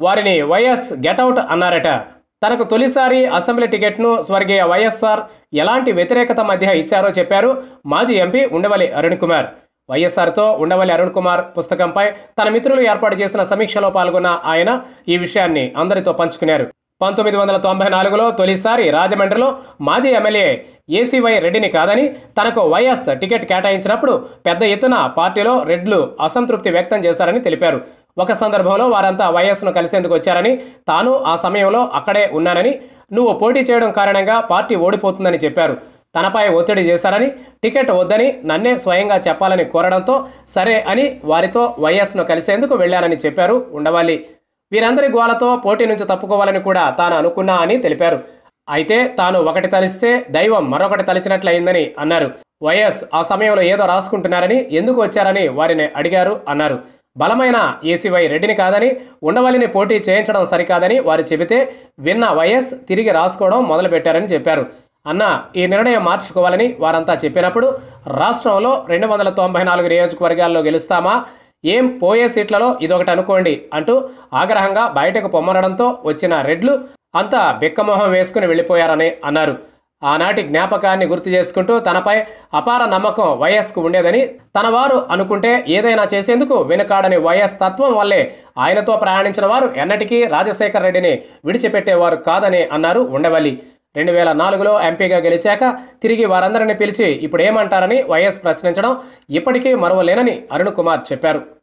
వారిని YS get out అన్నారట తనకు తొలిసారి అసెంబ్లీ టికెట్ను స్వర్గీయ వైఎస్ఆర్ ఎలాంటి వ్యతిరేకత మధ్య ఇచ్చారో చెప్పారు మాజీ ఎంపీ ఉండవల్లి అరుణ్ కుమార్ వైఎస్ఆర్తో ఉండవల్లి అరుణ్ కుమార్ పుస్తకంపై తన మిత్రులు ఏర్పాటు చేసిన సమీక్షలో పాల్గొన్న ఆయన ఈ విషయాన్ని అందరితో పంచుకున్నారు పంతొమ్మిది వందల తొంభై నాలుగులో తొలిసారి రాజమండ్రిలో మాజీ ఎమ్మెల్యే ఏసీవై రెడ్డిని కాదని తనకు వైఎస్ టికెట్ కేటాయించినప్పుడు పెద్ద ఎత్తున పార్టీలో రెడ్లు అసంతృప్తి వ్యక్తం చేశారని తెలిపారు ఒక సందర్భంలో వారంతా వైఎస్ను కలిసేందుకు వచ్చారని తాను ఆ సమయంలో అక్కడే ఉన్నానని నువ్వు పోటీ చేయడం కారణంగా పార్టీ ఓడిపోతుందని చెప్పారు తనపై ఒత్తిడి చేశారని టికెట్ వద్దని నన్నే స్వయంగా చెప్పాలని కోరడంతో సరే అని వారితో వైఎస్ను కలిసేందుకు వెళ్ళానని చెప్పారు ఉండవాలి వీరందరి గోలతో పోటీ నుంచి తప్పుకోవాలని కూడా తాను అనుకున్నా అని తెలిపారు అయితే తాను ఒకటి తలిస్తే దైవం మరొకటి తలిచినట్లయిందని అన్నారు వైఎస్ ఆ సమయంలో ఏదో రాసుకుంటున్నారని ఎందుకు వచ్చారని వారిని అడిగారు అన్నారు బలమైన ఏసీవై రెడ్డిని కాదని ఉండవల్లిని పోటీ చేయించడం సరికాదని వారు చెబితే విన్న వైఎస్ తిరిగి రాసుకోవడం మొదలుపెట్టారని చెప్పారు అన్న ఈ నిర్ణయం మార్చుకోవాలని వారంతా చెప్పినప్పుడు రాష్ట్రంలో రెండు వందల తొంభై నాలుగు నియోజకవర్గాల్లో గెలుస్తామా ఏం పోయే సీట్లలో ఇదొకటి అనుకోండి అంటూ ఆగ్రహంగా బయటకు పొమ్మనడంతో వచ్చిన రెడ్లు అంతా బిక్కమొహం వేసుకుని వెళ్ళిపోయారని అన్నారు ఆనాటి జ్ఞాపకాన్ని గుర్తు చేసుకుంటూ తనపై అపార నమ్మకం వైఎస్కు ఉండేదని తన వారు అనుకుంటే ఏదైనా చేసేందుకు వెనుకాడని వైఎస్ తత్వం వల్లే ఆయనతో ప్రయాణించిన వారు ఎన్నటికీ రాజశేఖర్ రెడ్డిని విడిచిపెట్టేవారు కాదని అన్నారు ఉండవల్లి రెండు వేల నాలుగులో ఎంపీగా గెలిచాక తిరిగి వారందరిని పిలిచి ఇప్పుడు ఏమంటారని వైఎస్ ప్రశ్నించడం ఇప్పటికీ మరవలేనని అరుణ్ కుమార్ చెప్పారు